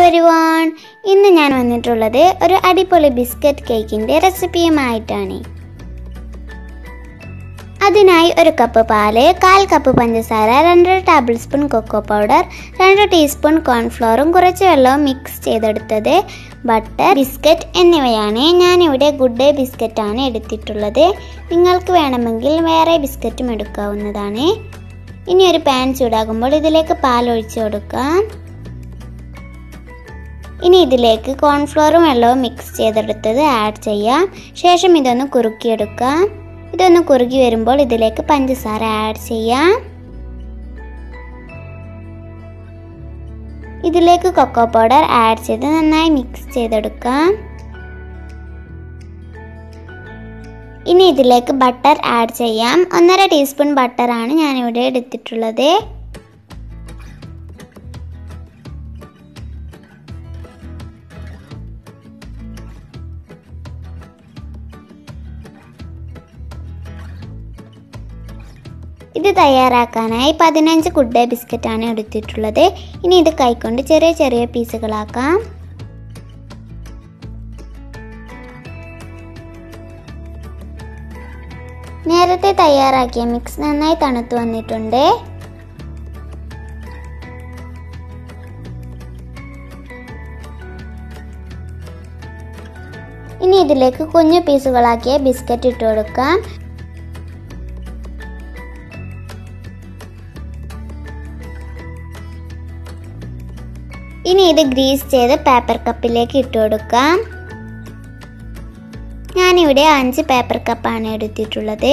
everyone ഇന്ന് ഞാൻ വന്നിട്ടുള്ളത് ഒരു അടിപൊളി ബിസ്ക്കറ്റ് കേക്കിൻ്റെ റെസിപ്പിയുമായിട്ടാണ് അതിനായി ഒരു കപ്പ് പാല് കാൽ കപ്പ് പഞ്ചസാര രണ്ടര ടേബിൾ സ്പൂൺ കൊക്കോ പൗഡർ രണ്ട് ടീസ്പൂൺ കോൺഫ്ലോറും കുറച്ച് വെള്ളവും മിക്സ് ചെയ്തെടുത്തത് ബട്ടർ ബിസ്ക്കറ്റ് എന്നിവയാണ് ഞാനിവിടെ ഗുഡ് ഡേ ബിസ്ക്കറ്റാണ് എടുത്തിട്ടുള്ളത് നിങ്ങൾക്ക് വേണമെങ്കിൽ വേറെ ബിസ്ക്കറ്റും എടുക്കാവുന്നതാണ് ഇനി ഒരു പാൻ ചൂടാകുമ്പോൾ ഇതിലേക്ക് പാൽ ഒഴിച്ചു കൊടുക്കാം ഇനി ഇതിലേക്ക് കോൺഫ്ലോറും വെള്ളവും മിക്സ് ചെയ്തെടുത്തത് ആഡ് ചെയ്യാം ശേഷം ഇതൊന്ന് കുറുക്കിയെടുക്കാം ഇതൊന്ന് കുറുകി വരുമ്പോൾ ഇതിലേക്ക് പഞ്ചസാര ആഡ് ചെയ്യാം ഇതിലേക്ക് കൊക്കോ പൗഡർ ആഡ് ചെയ്ത് നന്നായി മിക്സ് ചെയ്തെടുക്കാം ഇനി ഇതിലേക്ക് ബട്ടർ ആഡ് ചെയ്യാം ഒന്നര ടീസ്പൂൺ ബട്ടറാണ് ഞാനിവിടെ എടുത്തിട്ടുള്ളത് ഇത് തയ്യാറാക്കാനായി പതിനഞ്ച് ഗുഡ് ഡേ ബിസ്ക്കറ്റാണ് എടുത്തിട്ടുള്ളത് ഇനി ഇത് കൈകൊണ്ട് ചെറിയ ചെറിയ പീസുകളാക്കാം നേരത്തെ തയ്യാറാക്കിയ മിക്സ് നന്നായി തണുത്തു വന്നിട്ടുണ്ട് ഇനി ഇതിലേക്ക് കുഞ്ഞു പീസുകളാക്കിയ ബിസ്ക്കറ്റ് ഇട്ട് കൊടുക്കാം ഇനി ഇത് ഗ്രീസ് ചെയ്ത് പേപ്പർ കപ്പിലേക്ക് ഇട്ട് കൊടുക്കാം ഞാനിവിടെ അഞ്ച് പേപ്പർ കപ്പാണ് എടുത്തിട്ടുള്ളത്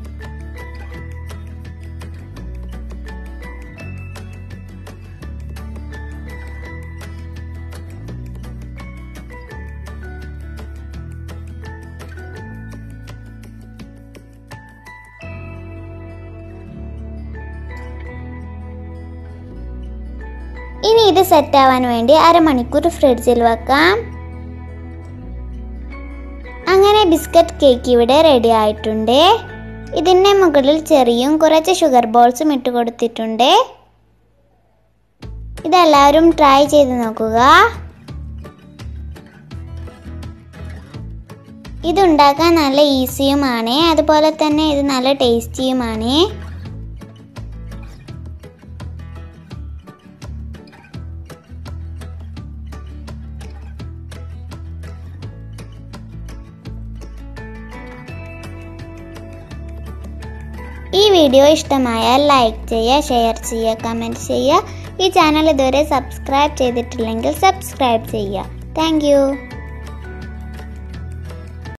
ഇനി ഇത് സെറ്റ് ആവാൻ വേണ്ടി അരമണിക്കൂർ ഫ്രിഡ്ജിൽ വെക്കാം അങ്ങനെ ബിസ്ക്കറ്റ് കേക്ക് ഇവിടെ റെഡി ആയിട്ടുണ്ട് ഇതിൻ്റെ മുകളിൽ ചെറിയും കുറച്ച് ഷുഗർ ബോൾസും ഇട്ട് കൊടുത്തിട്ടുണ്ട് ഇതെല്ലാവരും ട്രൈ ചെയ്ത് നോക്കുക ഇതുണ്ടാക്കാൻ നല്ല ഈസിയുമാണ് അതുപോലെ തന്നെ ഇത് നല്ല ടേസ്റ്റിയുമാണ് ഈ വീഡിയോ ഇഷ്ടമായാൽ ലൈക്ക് ചെയ്യുക ഷെയർ ചെയ്യുക കമൻറ്റ് ചെയ്യുക ഈ ചാനൽ ഇതുവരെ സബ്സ്ക്രൈബ് ചെയ്തിട്ടില്ലെങ്കിൽ സബ്സ്ക്രൈബ് ചെയ്യുക താങ്ക്